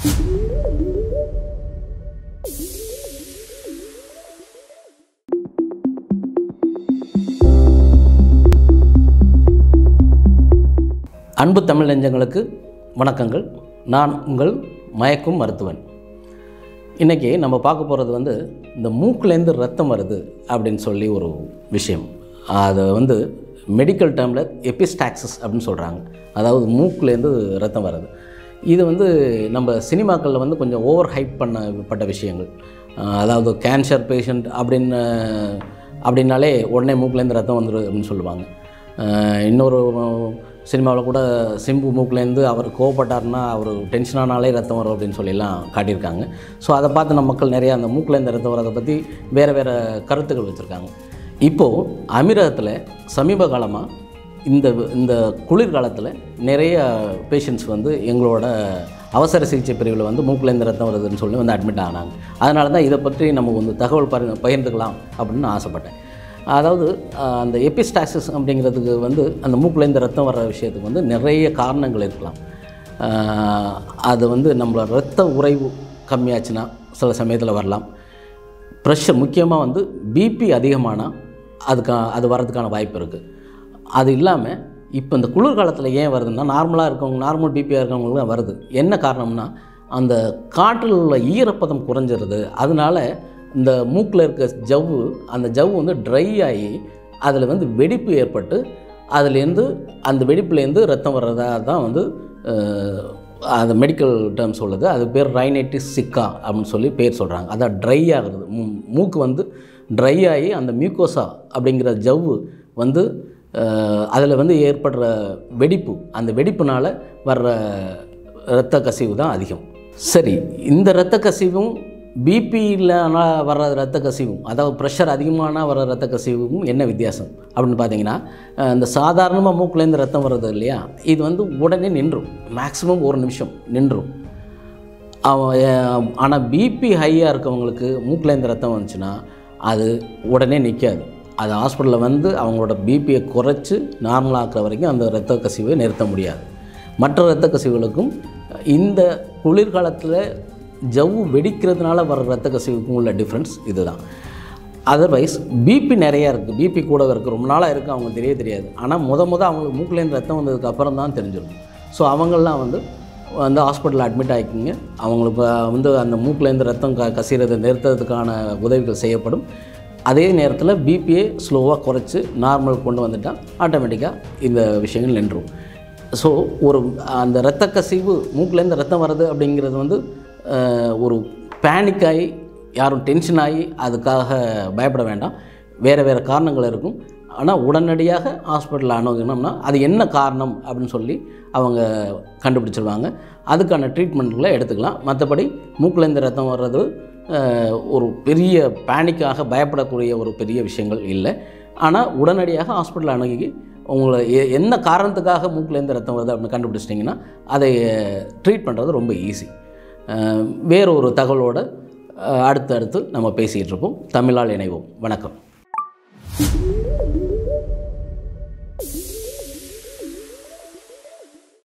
அன்பு தமிழ் நெஞ்சங்களுக்கு வணக்கங்கள் நான் உங்கள் மயக்கும் மருத்துவன் இன்றைக்கி நம்ம பார்க்க போகிறது வந்து இந்த மூக்குலேருந்து ரத்தம் வருது அப்படின்னு சொல்லி ஒரு விஷயம் அது வந்து மெடிக்கல் டேர்மில் எபிஸ்டாக்சஸ் அப்படின்னு சொல்கிறாங்க அதாவது மூக்குலேருந்து ரத்தம் வருது இது வந்து நம்ம சினிமாக்களில் வந்து கொஞ்சம் ஓவர் ஹைப் பண்ணப்பட்ட விஷயங்கள் அஹ் அதாவது கேன்சர் பேஷண்ட் அப்படின்னு அப்படின்னாலே உடனே மூக்குலேருந்து ரத்தம் வந்துடும் அப்படின்னு சொல்லுவாங்க அஹ் இன்னொரு சினிமாவில் கூட சிம்பு மூக்குலேருந்து அவர் கோவப்பட்டார்னா அவர் டென்ஷனானாலே ரத்தம் வரும் அப்படின்னு சொல்லிலாம் காட்டியிருக்காங்க ஸோ அதை பார்த்து நம்ம மக்கள் நிறைய அந்த மூக்குலேருந்து ரத்தம் வரதை பற்றி வேறு வேறு கருத்துக்கள் வச்சுருக்காங்க இப்போது அமீரகத்தில் சமீப காலமாக இந்த இந்த குளிர்காலத்தில் நிறைய பேஷண்ட்ஸ் வந்து எங்களோட அவசர சிகிச்சை பிரிவில் வந்து மூக்குலேருந்து ரத்தம் வருதுன்னு சொல்லி வந்து அட்மிட் ஆனாங்க அதனால தான் இதை பற்றி நம்ம வந்து தகவல் பரி பகிர்ந்துக்கலாம் அப்படின்னு நான் ஆசைப்பட்டேன் அதாவது அஹ், அந்த எபிஸ்டாசிஸ் அப்படிங்கிறதுக்கு வந்து அந்த மூக்குலேருந்து ரத்தம் வர்ற விஷயத்துக்கு வந்து நிறைய காரணங்கள் இருக்கலாம் அஹ், அது வந்து நம்மளோட ரத்த உறைவு கம்மியாச்சுன்னா சில சமயத்தில் வரலாம் ப்ரெஷர் முக்கியமாக வந்து பிபி அதிகமானால் அதுக்கா அது வர்றதுக்கான வாய்ப்பு இருக்குது அது இல்லாமல் இப்போ இந்த குளிர்காலத்தில் ஏன் வருதுன்னா நார்மலாக இருக்கவங்க நார்மல் பிபியாக இருக்கவங்களுக்கு தான் வருது என்ன காரணம்னா அந்த காற்றில் உள்ள ஈரப்பதம் குறைஞ்சிருது அதனால இந்த மூக்கில் இருக்க ஜவ்வு அந்த ஜவ்வு வந்து ட்ரை ஆகி அதில் வந்து வெடிப்பு ஏற்பட்டு அதுலேருந்து அந்த வெடிப்புலேருந்து ரத்தம் வர்றதா தான் வந்து அஹ், அது மெடிக்கல் டேர்ம் சொல்லுது அது பேர் ரைனைட்டிஸ் சிக்கா அப்படின்னு சொல்லி பேர் சொல்கிறாங்க அதான் ட்ரை ஆகுறது மூ- மூக்கு வந்து ட்ரை ஆகி அந்த மியூக்கோசா அப்படிங்கிற ஜவ்வு வந்து அதில் வந்து ஏற்படுற வெடிப்பு அந்த வெடிப்புனால் வர்ற இரத்த கசிவு தான் அதிகம் சரி இந்த இரத்த கசிவும் பிபியில் வர்ற இரத்த கசிவும் அதாவது ப்ரெஷர் அதிகமான வர இரத்த கசிவும் என்ன வித்தியாசம் அப்படின்னு பார்த்தீங்கன்னா அஹ், இந்த சாதாரணமாக மூக்குலேருந்து ரத்தம் வர்றது இல்லையா இது வந்து உடனே நின்றும் மேக்ஸிமம் ஒரு நிமிஷம் நின்றும் அவன் ஆனால் பிபி ஹையாக இருக்கவங்களுக்கு மூக்குலேருந்து ரத்தம் வந்துச்சுன்னா அது உடனே நிற்காது அது ஹாஸ்பிட்டலில் வந்து அவங்களோட பிபியை குறைச்சி நார்மல் ஆக்குற வரைக்கும் அந்த இரத்த கசிவை நிறுத்த முடியாது மற்ற இரத்த கசிவுகளுக்கும் இந்த குளிர்காலத்தில் ஜவ்வு வெடிக்கிறதுனால வர இரத்த கசிவுக்கும் உள்ள டிஃப்ரென்ஸ் இதுதான் அதர்வைஸ் பிபி நிறையா இருக்குது பிபி கூட இருக்குது ரொம்ப நாளாக இருக்குது அவங்க தெரிய தெரியாது ஆனால் முத முத அவங்களுக்கு மூக்குலேருந்து ரத்தம் வந்ததுக்கு அப்புறம் தான் தெரிஞ்சிடும் ஸோ அவங்கெல்லாம் வந்து வந்து ஹாஸ்பிட்டலில் அட்மிட் ஆகிக்கிங்க அவங்களுக்கு வந்து அந்த மூக்குலேருந்து ரத்தம் க கசிகிறதை நிறுத்துறதுக்கான உதவிகள் செய்யப்படும் அதே நேரத்தில் பிபியை ஸ்லோவாக குறைச்சி நார்மல் கொண்டு வந்துட்டால் ஆட்டோமேட்டிக்காக இந்த விஷயங்கள் நின்றும் ஸோ ஒரு அந்த இரத்த கசிவு மூக்குலேருந்து ரத்தம் வருது அப்படிங்கிறது வந்து அஹ், ஒரு பேனிக் ஆகி யாரும் டென்ஷன் ஆகி அதுக்காக பயப்பட வேண்டாம் வேறு வேறு காரணங்கள் இருக்கும் ஆனால் உடனடியாக ஹாஸ்பிட்டலில் அணுகுனோம்னா அது என்ன காரணம் அப்படின்னு சொல்லி அவங்க கண்டுபிடிச்சிருவாங்க அதுக்கான ட்ரீட்மெண்ட்களை எடுத்துக்கலாம் மற்றபடி மூக்குலேருந்து ரத்தம் வர்றது அஹ், ஒரு பெரிய பேனிக்காக பயப்படக்கூடிய ஒரு பெரிய விஷயங்கள் இல்லை ஆனால் உடனடியாக ஹாஸ்பிட்டல் அணுகி உங்களை எ- என்ன காரணத்துக்காக மூக்குலேருந்து ரத்தம் வருது அப்படின்னு கண்டுபிடிச்சிட்டிங்கன்னா அதை ட்ரீட் பண்ணுறது ரொம்ப ஈஸி வேற ஒரு தகவலோடு அடுத்து அடுத்து நம்ம பேசிகிட்டு இருப்போம் தமிழால் இணைவோம் வணக்கம்